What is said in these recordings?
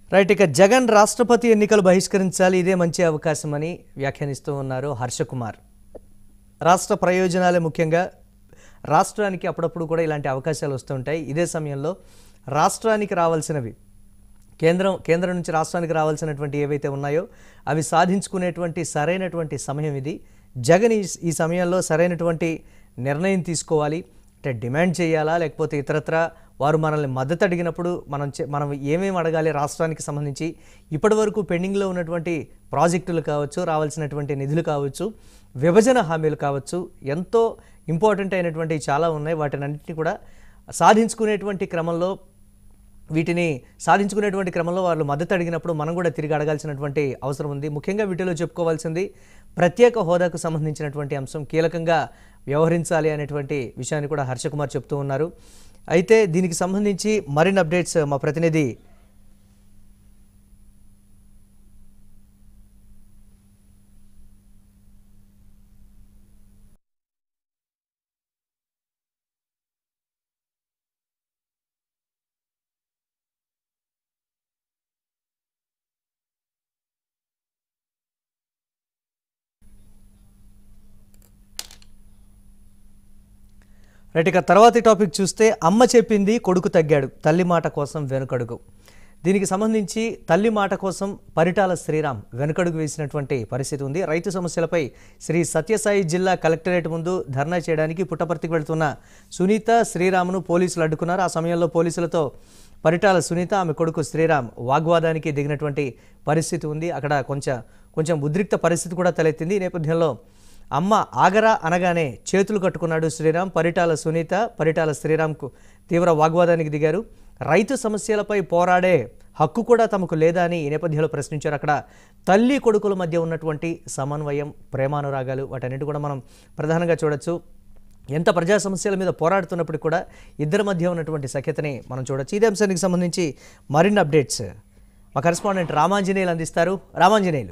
right ఇక జగన్ రాష్ట్రపతి ఎన్నికలు బహిష్కరించాలి ఇదే మంచి అవకాశమని వ్యాఖ్యానిస్తూ ఉన్నారు హర్షకుమార్ రాష్ట్ర ప్రయోజనాలే ముఖ్యంగా రాష్ట్రానికి అప్పుడప్పుడు కూడా ఇలాంటి అవకాశాలు వస్తుంటాయి ఇదే సమయంలో రాష్ట్రానికి రావాల్సినవి కేంద్రం కేంద్రం నుంచి రాష్ట్రానికి రావాల్సినటువంటి ఏవైతే ఉన్నాయో అవి సాధించుకునేటువంటి సరైనటువంటి సమయం ఇది జగన్ ఈ ఈ సమయంలో సరైనటువంటి నిర్ణయం తీసుకోవాలి అంటే డిమాండ్ చేయాలా లేకపోతే ఇతరత్ర వారు మనల్ని మద్దతు అడిగినప్పుడు మనం చే- మనం ఏమేమి అడగాలి రాష్ట్రానికి సంబంధించి ఇప్పటివరకు పెండింగ్లో ఉన్నటువంటి ప్రాజెక్టులు కావచ్చు రావాల్సినటువంటి నిధులు కావచ్చు విభజన హామీలు కావచ్చు ఎంతో ఇంపార్టెంట్ అయినటువంటి చాలా ఉన్నాయి వాటిని అన్నింటినీ కూడా సాధించుకునేటువంటి క్రమంలో వీటిని సాధించుకునేటువంటి క్రమంలో వాళ్ళు మద్దతు అడిగినప్పుడు మనం కూడా తిరిగి అడగాల్సినటువంటి అవసరం ఉంది ముఖ్యంగా వీటిలో చెప్పుకోవాల్సింది ప్రత్యేక హోదాకు సంబంధించినటువంటి అంశం కీలకంగా వ్యవహరించాలి అనేటువంటి విషయాన్ని కూడా హర్షకుమార్ చెప్తూ ఉన్నారు అయితే దీనికి సంబంధించి మరిన్ని అప్డేట్స్ మా ప్రతినిధి రైట్ ఇక తర్వాతి టాపిక్ చూస్తే అమ్మ చెప్పింది కొడుకు తగ్గాడు తల్లి మాట కోసం వెనుకడుగు దీనికి సంబంధించి తల్లి మాట కోసం పరిటాల శ్రీరామ్ వెనుకడుగు వేసినటువంటి పరిస్థితి ఉంది రైతు సమస్యలపై శ్రీ సత్యసాయి జిల్లా కలెక్టరేట్ ముందు ధర్నా చేయడానికి పుట్టపర్తికి వెళ్తున్న సునీత శ్రీరామ్ను పోలీసులు అడ్డుకున్నారు ఆ సమయంలో పోలీసులతో పరిటాల సునీత ఆమె కొడుకు శ్రీరామ్ వాగ్వాదానికి దిగినటువంటి పరిస్థితి ఉంది అక్కడ కొంచెం కొంచెం ఉద్రిక్త పరిస్థితి కూడా తలెత్తింది ఈ నేపథ్యంలో అమ్మ ఆగరా అనగానే చేతులు కట్టుకున్నాడు శ్రీరామ్ పరిటాల సునీత పరిటాల శ్రీరామ్కు తీవ్ర వాగ్వాదానికి దిగారు రైతు సమస్యలపై పోరాడే హక్కు కూడా తమకు లేదా అని ఈ నేపథ్యంలో ప్రశ్నించారు అక్కడ తల్లి కొడుకుల మధ్య ఉన్నటువంటి సమన్వయం ప్రేమానురాగాలు వాటన్నిటి కూడా మనం ప్రధానంగా చూడొచ్చు ఎంత ప్రజా సమస్యల మీద పోరాడుతున్నప్పుడు కూడా ఇద్దరి మధ్య ఉన్నటువంటి సఖ్యతని మనం చూడొచ్చు ఇదే అంశానికి సంబంధించి మరిన్ని అప్డేట్స్ మా కరెస్పాండెంట్ రామాంజనేయులు అందిస్తారు రామాంజనేయులు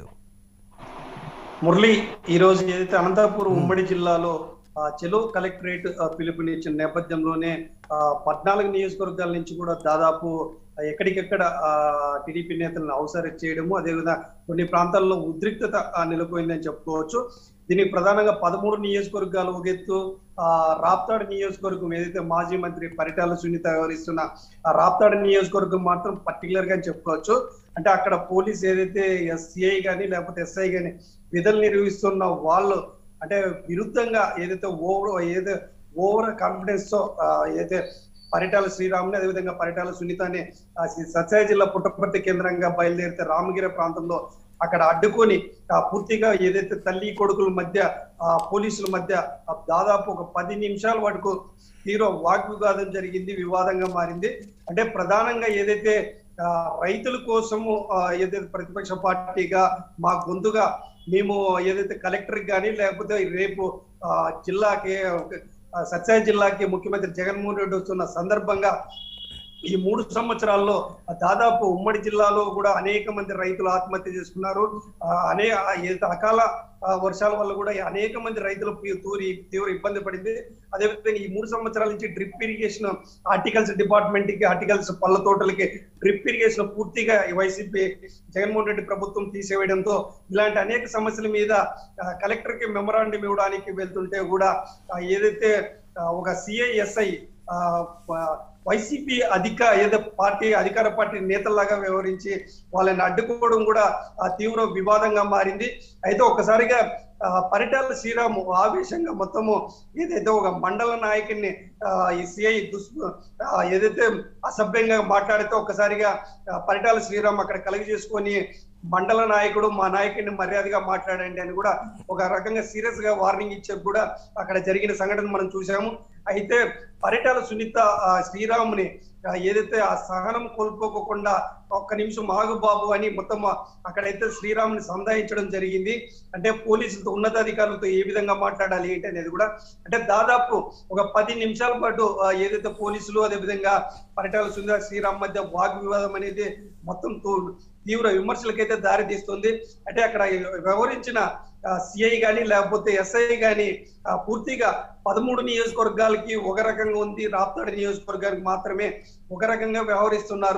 మురళి ఈ రోజు ఏదైతే అనంతపురం ఉమ్మడి జిల్లాలో ఆ, చెలో కలెక్టరేట్ ఆ, పిలుపునిచ్చిన నేపథ్యంలోనే ఆ, పద్నాలుగు నియోజకవర్గాల నుంచి కూడా దాదాపు ఆ, ఎక్కడికెక్కడ ఆ, టీడీపీ నేతలను అవసరం చేయడము అదేవిధంగా కొన్ని ప్రాంతాల్లో ఉద్రిక్తత ఆ, నెలకొందని చెప్పుకోవచ్చు దీనికి ప్రధానంగా పదమూడు నియోజకవర్గాలు ఒక ఎత్తు ఆ రాప్తాడు నియోజకవర్గం ఏదైతే మాజీ మంత్రి పరిటాల సునీత వ్యవహరిస్తున్న ఆ రాప్తాడు నియోజకవర్గం మాత్రం పర్టికులర్ గా చెప్పుకోవచ్చు అంటే అక్కడ పోలీస్ ఏదైతే ఎస్ఐ గాని లేకపోతే ఎస్ఐ గాని విధులు నిర్వహిస్తున్న వాళ్ళు అంటే విరుద్ధంగా ఏదైతే ఓవర్ ఏదైతే ఓవర్ కాన్ఫిడెన్స్ తో ఆ, ఏదైతే పరిటాల శ్రీరాముని అదేవిధంగా పరిటాల సునీతని ఆ, శ్రీ సత్యాయ జిల్లా పుట్టపర్తి కేంద్రంగా బయలుదేరితే రామగిరి ప్రాంతంలో అక్కడ అడ్డుకొని ఆ, పూర్తిగా ఏదైతే తల్లి కొడుకుల మధ్య ఆ, పోలీసుల మధ్య ఆ, దాదాపు ఒక పది నిమిషాల వరకు తీవ్ర వాగ్వివాదం జరిగింది వివాదంగా మారింది అంటే ప్రధానంగా ఏదైతే ఆ, రైతుల కోసము ఆ, ఏదైతే ప్రతిపక్ష పార్టీగా మా గొంతుగా మేము ఏదైతే కలెక్టర్ కానీ లేకపోతే రేపు ఆ, జిల్లాకి ఆ, సత్యాయ జిల్లాకి ముఖ్యమంత్రి జగన్మోహన్ రెడ్డి వస్తున్న సందర్భంగా ఈ మూడు సంవత్సరాల్లో దాదాపు ఉమ్మడి జిల్లాలో కూడా అనేక మంది రైతులు ఆత్మహత్య చేసుకున్నారు ఆ, అనే ఆ, ఏదైతే అకాల ఆ, వర్షాల వల్ల కూడా అనేక మంది రైతులు పీ- తూరి తీవ్ర ఇబ్బంది పడింది అదేవిధంగా ఈ మూడు సంవత్సరాల నుంచి డ్రిప్ ఇరిగేషన్ హార్టికల్చర్ డిపార్ట్మెంట్ కి హార్టికల్చర్ పళ్ళ తోటలకి డ్రిప్ ఇరిగేషన్ పూర్తిగా ఈ వైసీపీ జగన్మోహన్ రెడ్డి ప్రభుత్వం తీసేయడంతో ఇలాంటి అనేక సమస్యల మీద ఆ, కలెక్టర్ కి మెమరాండం ఇవ్వడానికి వెళ్తుంటే కూడా ఆ, ఏదైతే ఆ, ఒక సిఐఎస్ఐ వైసీపీ అధిక ఏదో పార్టీ అధికార పార్టీ నేతల్లాగా వ్యవహరించి వాళ్ళని అడ్డుకోవడం కూడా ఆ, తీవ్ర వివాదంగా మారింది అయితే ఒక్కసారిగా ఆ, పరిటాల శ్రీరాము ఆవేశంగా మొత్తము ఏదైతే ఒక మండల నాయకుడిని ఆ, ఈ సిఐ దుస్ ఆ, ఏదైతే అసభ్యంగా మాట్లాడితే ఒక్కసారిగా ఆ, పరిటాల శ్రీరామ్ అక్కడ కలుగు చేసుకొని మండల నాయకుడు మా నాయకుడిని మర్యాదగా మాట్లాడండి అని కూడా ఒక రకంగా సీరియస్ గా వార్నింగ్ ఇచ్చే కూడా అక్కడ జరిగిన సంఘటన మనం చూసాము అయితే పరిటాల సునీత ఆ, శ్రీరాముని ఆ, ఏదైతే ఆ సహనం కోల్పోకుండా ఒక్క నిమిషం ఆగు బాబు అని మొత్తం అక్కడైతే శ్రీరాముని సంధాయించడం జరిగింది అంటే పోలీసులతో ఉన్నతాధికారులతో ఏ విధంగా మాట్లాడాలి ఏంటి అనేది కూడా అంటే దాదాపు ఒక పది నిమిషాల పాటు ఆ, ఏదైతే పోలీసులు అదే విధంగా పరిటాల సుందర శ్రీరామ్ మధ్య వాగ్వివాదం అనేది మొత్తం తో- తీవ్ర విమర్శలకైతే దారి తీస్తుంది అంటే అక్కడ వ్యవహరించిన సిఐ గాని లేకపోతే ఎస్ఐ గాని ఆ, పూర్తిగా పదమూడు నియోజకవర్గాలకి ఒక రకంగా ఉంది రాప్తాడు నియోజకవర్గానికి మాత్రమే ఒక రకంగా వ్యవహరిస్తున్నారు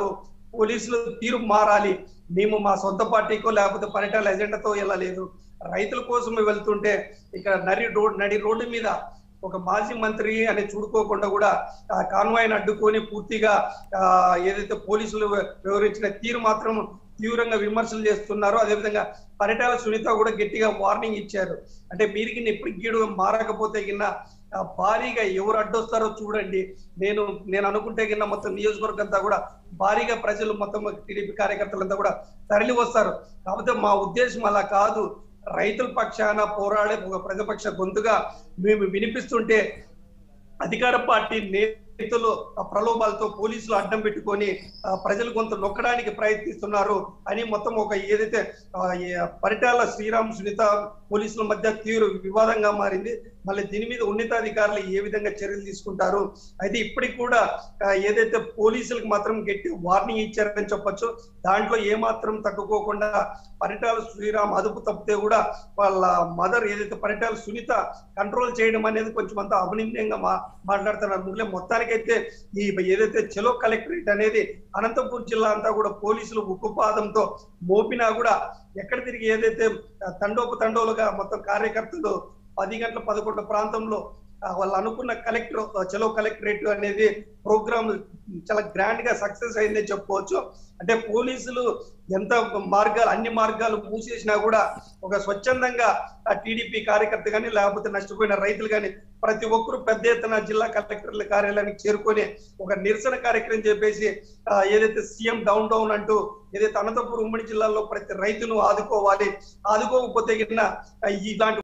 పోలీసులు తీరు మారాలి మేము మా సొంత పార్టీకో లేకపోతే పరిటాల ఎజెండాతో వెళ్ళలేదు రైతుల కోసం వెళ్తుంటే ఇక్కడ నరి రోడ్ నడి రోడ్డు మీద ఒక మాజీ మంత్రి అని చూడుకోకుండా కూడా ఆ కాన్వాయ్ని అడ్డుకొని పూర్తిగా ఆ ఏదైతే పోలీసులు వివరించిన తీరు మాత్రం తీవ్రంగా విమర్శలు చేస్తున్నారో అదేవిధంగా పరిటాల సునీత కూడా గట్టిగా వార్నింగ్ ఇచ్చారు అంటే మీరికి ఇప్పుడు గీడు మారకపోతే కింద ఆ భారీగా ఎవరు అడ్డొస్తారో చూడండి నేను నేను అనుకుంటే కింద మొత్తం నియోజకవర్గం అంతా కూడా భారీగా ప్రజలు మొత్తం టీడీపీ కార్యకర్తలంతా కూడా తరలి వస్తారు కాకపోతే మా ఉద్దేశం అలా కాదు రైతుల పక్షాన పోరాడే ఒక ప్రతిపక్ష గొంతుగా మేము వినిపిస్తుంటే అధికార పార్టీ నేతలు ఆ ప్రలోభాలతో పోలీసులు అడ్డం పెట్టుకొని ఆ, ప్రజలు కొంత నొక్కడానికి ప్రయత్నిస్తున్నారు అని మొత్తం ఒక ఏదైతే ఆ, ఏ పరిటాల శ్రీరామ్ సునీత పోలీసుల మధ్య తీవ్ర వివాదంగా మారింది మళ్ళీ దీని మీద ఉన్నతాధికారులు ఏ విధంగా చర్యలు తీసుకుంటారు అయితే ఇప్పటికి కూడా ఆ, ఏదైతే పోలీసులకు మాత్రం గట్టి వార్నింగ్ ఇచ్చారని చెప్పొచ్చు దాంట్లో ఏ మాత్రం తగ్గుకోకుండా పరిటాల శ్రీరామ్ అదుపు తప్పితే కూడా వాళ్ళ మదర్ ఏదైతే పరిటాల సునీత కంట్రోల్ చేయడం అనేది కొంచెం అంత అభినందంగా మా మాట్లాడుతున్నారు ముగ్గులే మొత్తానికైతే ఈ ఏదైతే చెలో కలెక్టరేట్ అనేది అనంతపూర్ జిల్లా అంతా కూడా పోలీసులు ఉక్కుపాదంతో మోపినా కూడా ఎక్కడ తిరిగి ఏదైతే ఆ, తండోపు తండోలుగా మొత్తం కార్యకర్తలు పది గంటల పదకొండు ప్రాంతంలో ఆ, వాళ్ళు అనుకున్న కలెక్టర్ చలో కలెక్టరేట్ అనేది ప్రోగ్రామ్ చాలా గ్రాండ్ గా సక్సెస్ అయిందని చెప్పుకోవచ్చు అంటే పోలీసులు ఎంత మార్గాలు అన్ని మార్గాలు మూసేసినా కూడా ఒక స్వచ్ఛందంగా ఆ టీడీపీ కార్యకర్త కానీ లేకపోతే నష్టపోయిన రైతులు కానీ ప్రతి ఒక్కరు పెద్ద ఎత్తున జిల్లా కలెక్టర్ల కార్యాలయానికి చేరుకొని ఒక నిరసన కార్యక్రమం చెప్పేసి ఆ, ఏదైతే సీఎం డౌన్ డౌన్ అంటూ ఏదైతే అనంతపురం ఉమ్మడి జిల్లాలో ప్రతి రైతును ఆదుకోవాలి ఆదుకోకపోతే కింద ఇలాంటి